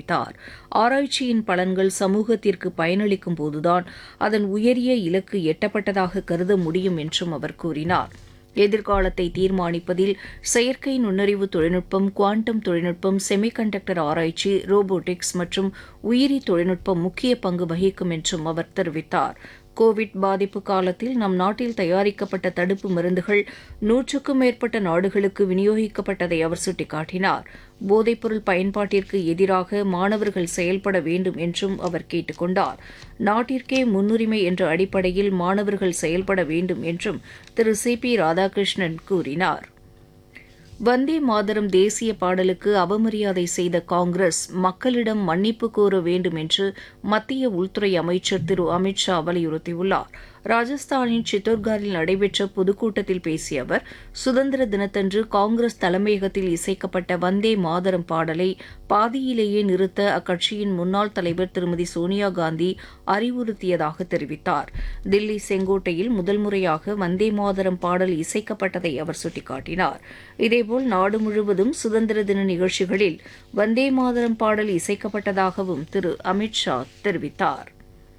தெரிவித்தார் ஆராய்ச்சியின் பலன்கள் சமூகத்திற்கு பயனளிக்கும் போதுதான் அதன் உயரிய இலக்கு எட்டப்பட்டதாக கருத முடியும் என்றும் அவர் கூறினார் எதிர்காலத்தை தீர்மானிப்பதில் செயற்கை நுண்ணறிவு தொழில்நுட்பம் குவாண்டம் தொழில்நுட்பம் செமிகண்டக்டர் ஆராய்ச்சி ரோபோட்டிக்ஸ் மற்றும் உயிரி தொழில்நுட்பம் முக்கிய பங்கு வகிக்கும் என்றும் அவர் தெரிவித்தார் கோவிட் பாதிப்பு காலத்தில் நம் நாட்டில் தயாரிக்கப்பட்ட தடுப்பு மருந்துகள் நூற்றுக்கும் மேற்பட்ட நாடுகளுக்கு விநியோகிக்கப்பட்டதை அவர் சுட்டிக்காட்டினார் போதைப்பொருள் பயன்பாட்டிற்கு எதிராக மாணவர்கள் செயல்பட வேண்டும் என்றும் அவர் கேட்டுக் கொண்டார் நாட்டிற்கே முன்னுரிமை என்ற அடிப்படையில் மாணவர்கள் செயல்பட வேண்டும் என்றும் திரு சி பி ராதாகிருஷ்ணன் கூறினார் வந்தே மாதரம் தேசிய பாடலுக்கு அவமரியாதை செய்த காங்கிரஸ் மக்களிடம் மன்னிப்பு கோர வேண்டும் என்று மத்திய உள்துறை அமைச்சர் திரு அமித் ஷா வலியுறுத்தியுள்ளார் ராஜஸ்தானின் சித்தோர்காரில் நடைபெற்ற பொதுக்கூட்டத்தில் பேசிய அவர் சுதந்திர தினத்தன்று காங்கிரஸ் தலைமையகத்தில் இசைக்கப்பட்ட வந்தே மாதரம் பாடலை பாதியிலேயே நிறுத்த அக்கட்சியின் முன்னாள் தலைவர் திருமதி சோனியா காந்தி அறிவுறுத்தியதாக தெரிவித்தார் தில்லி செங்கோட்டையில் முதல் முறையாக வந்தே மாதரம் பாடல் இசைக்கப்பட்டதை அவர் சுட்டிக்காட்டினார் இதேபோல் நாடு முழுவதும் சுதந்திர தின நிகழ்ச்சிகளில் வந்தே மாதரம் பாடல் இசைக்கப்பட்டதாகவும் திரு அமித் ஷா தெரிவித்தார்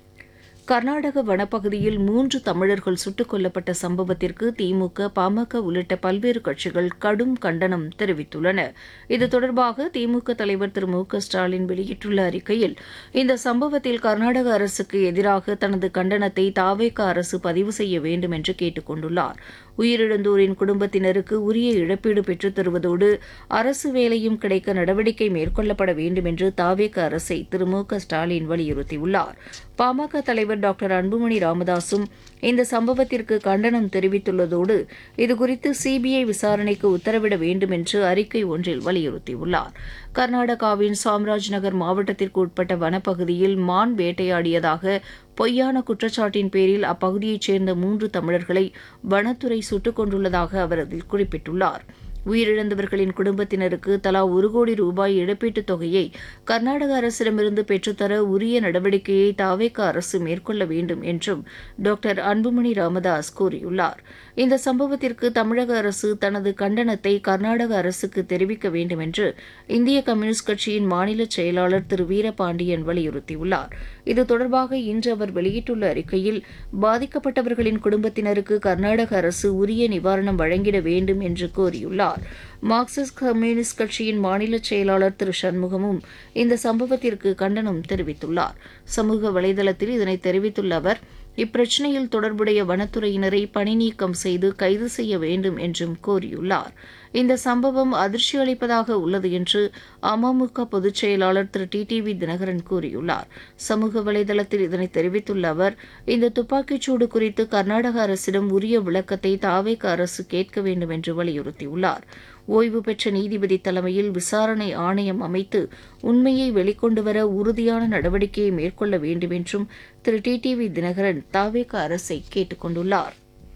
கர்நாடக வனப்பகுதியில் மூன்று தமிழர்கள் சுட்டுக் கொல்லப்பட்ட சம்பவத்திற்கு திமுக பாமக உள்ளிட்ட பல்வேறு கட்சிகள் கடும் கண்டனம் தெரிவித்துள்ளன இது தொடர்பாக திமுக தலைவர் திரு மு க ஸ்டாலின் வெளியிட்டுள்ள அறிக்கையில் இந்த சம்பவத்தில் கர்நாடக அரசுக்கு எதிராக தனது கண்டனத்தை தாவேக அரசு பதிவு செய்ய வேண்டும் என்று கேட்டுக் கொண்டுள்ளார் உயிரிழந்தோரின் குடும்பத்தினருக்கு உரிய இழப்பீடு பெற்றுத் தருவதோடு அரசு வேலையும் கிடைக்க நடவடிக்கை மேற்கொள்ளப்பட வேண்டும் என்று தாவேக அரசை திரு மு க ஸ்டாலின் வலியுறுத்தியுள்ளார் பாமக தலைவர் டாக்டர் அன்புமணி ராமதாசும் இந்த சம்பவத்திற்கு கண்டனம் தெரிவித்துள்ளதோடு இதுகுறித்து சிபிஐ விசாரணைக்கு உத்தரவிட வேண்டும் என்று அறிக்கை ஒன்றில் வலியுறுத்தியுள்ளார் கர்நாடகாவின் சாம்ராஜ் நகர் மாவட்டத்திற்கு உட்பட்ட வனப்பகுதியில் மான் வேட்டையாடியதாக பொய்யான குற்றச்சாட்டின் பேரில் அப்பகுதியைச் சேர்ந்த மூன்று தமிழர்களை வனத்துறை சுட்டுக் கொண்டுள்ளதாக அவர் அதில் குறிப்பிட்டுள்ளார் உயிரிழந்தவர்களின் குடும்பத்தினருக்கு தலா ஒரு கோடி ரூபாய் இழப்பீட்டுத் தொகையை கர்நாடக அரசிடமிருந்து பெற்றுத்தர உரிய நடவடிக்கையை தாவேக அரசு மேற்கொள்ள வேண்டும் என்றும் டாக்டர் அன்புமணி ராமதாஸ் கூறியுள்ளார் இந்த சம்பவத்திற்கு தமிழக அரசு தனது கண்டனத்தை கர்நாடக அரசுக்கு தெரிவிக்க வேண்டும் என்று இந்திய கம்யூனிஸ்ட் கட்சியின் மாநில செயலாளர் திரு வீரபாண்டியன் வலியுறுத்தியுள்ளார் இது தொடர்பாக இன்று அவர் வெளியிட்டுள்ள அறிக்கையில் பாதிக்கப்பட்டவர்களின் குடும்பத்தினருக்கு கர்நாடக அரசு உரிய நிவாரணம் வழங்கிட வேண்டும் என்று கோரியுள்ளார் மார்க்சிஸ்ட் கம்யூனிஸ்ட் கட்சியின் மாநில செயலாளர் திரு சண்முகமும் இந்த சம்பவத்திற்கு கண்டனம் தெரிவித்துள்ளார் சமூக வலைதளத்தில் இதனை தெரிவித்துள்ள அவர் இப்பிரச்சினையில் தொடர்புடைய வனத்துறையினரை பணிநீக்கம் செய்து கைது செய்ய வேண்டும் என்றும் கோரியுள்ளார் இந்த சம்பவம் அதிர்ச்சி அளிப்பதாக உள்ளது என்று அமமுக பொதுச் செயலாளர் Thiru T T V Dinakaran கூறியுள்ளார் சமூக வலைதளத்தில் இதனை தெரிவித்துள்ள அவர் இந்த துப்பாக்கிச்சூடு குறித்து கர்நாடக அரசிடம் உரிய விளக்கத்தை தாவேக அரசு கேட்க வேண்டும் என்று வலியுறுத்தியுள்ளார் ஓய்வு பெற்ற நீதிபதி தலைமையில் விசாரணை ஆணையம் அமைத்து உண்மையை வெளிக்கொண்டுவர உறுதியான நடவடிக்கையை மேற்கொள்ள வேண்டும் என்றும் Thiru T T V Dinakaran தாவேக அரசை கேட்டுக் கொண்டுள்ளார்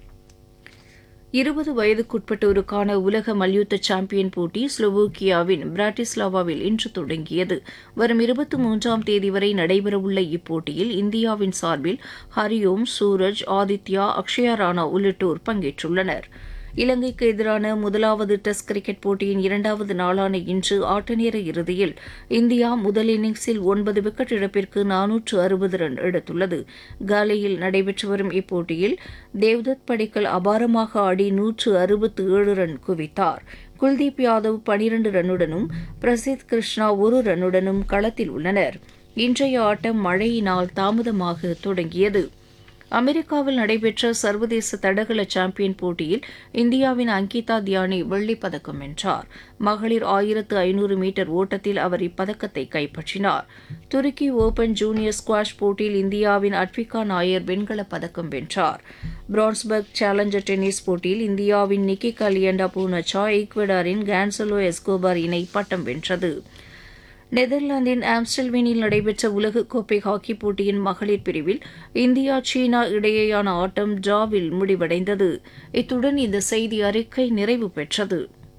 இருபது வயதுக்குட்பட்டோருக்கான உலக மல்யுத்த சாம்பியன் போட்டி ஸ்லோவோக்கியாவின் பிராட்டிஸ்லாவாவில் இன்று தொடங்கியது வரும் இருபத்தி மூன்றாம் தேதி வரை நடைபெறவுள்ள இப்போட்டியில் இந்தியாவின் சார்பில் ஹரியோம் சூரஜ் ஆதித்யா அக்ஷயா ராணா உள்ளிட்டோர் பங்கேற்றுள்ளனர் இலங்கைக்கு எதிரான முதலாவது டெஸ்ட் கிரிக்கெட் போட்டியின் இரண்டாவது நாளான இன்று ஆட்டநேர இறுதியில் இந்தியா முதல் இன்னிங்ஸில் ஒன்பது விக்கெட் இழப்பிற்கு நானூற்று அறுபது ரன் எடுத்துள்ளது காலையில் நடைபெற்று வரும் இப்போட்டியில் தேவ்தத் படிக்கல் அபாரமாக ஆடி நூற்று அறுபத்து ஏழு ரன் குவித்தார் குல்தீப் யாதவ் பனிரண்டு ரன்னுடனும் பிரசித் கிருஷ்ணா ஒரு ரன்னுடனும் களத்தில் உள்ளனர் இன்றைய ஆட்டம் மழையினால் தாமதமாக தொடங்கியது அமெரிக்காவில் நடைபெற்ற சர்வதேச தடகள சாம்பியன் போட்டியில் இந்தியாவின் அங்கிதா தியானி வெள்ளிப் பதக்கம் வென்றார் மகளிர் ஆயிரத்து ஐநூறு மீட்டர் ஓட்டத்தில் அவர் இப்பதக்கத்தை கைப்பற்றினார் துருக்கி ஓபன் ஜூனியர் ஸ்குவாஷ் போட்டியில் இந்தியாவின் அட்விகா நாயர் வெண்கலப் பதக்கம் வென்றார் பிரான்ஸ்பர்க் சேலஞ்சர் டென்னிஸ் போட்டியில் இந்தியாவின் நிக்கி கலியண்டா பூனச்சா ஈக்வடாரின் கேன்சலோ எஸ்கோபார் இணை பட்டம் வென்றது நெதர்லாந்தின் ஆம்ஸ்டல்வீனில் நடைபெற்ற உலகக்கோப்பை ஹாக்கி போட்டியின் மகளிர் பிரிவில் இந்தியா சீனா இடையேயான ஆட்டம் டிராவில் முடிவடைந்தது இத்துடன் இந்த செய்தி அறிக்கை நிறைவு பெற்றது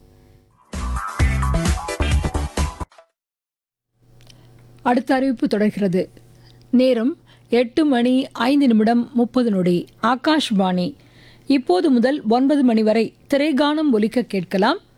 அடுத்த அறிவிப்பு தொடர்கிறது நேரம் எட்டு மணி ஐந்து நிமிடம் முப்பது நொடி ஆகாஷ்வாணி இப்போது முதல் ஒன்பது மணி வரை திரைகானம் ஒலிக்க கேட்கலாம்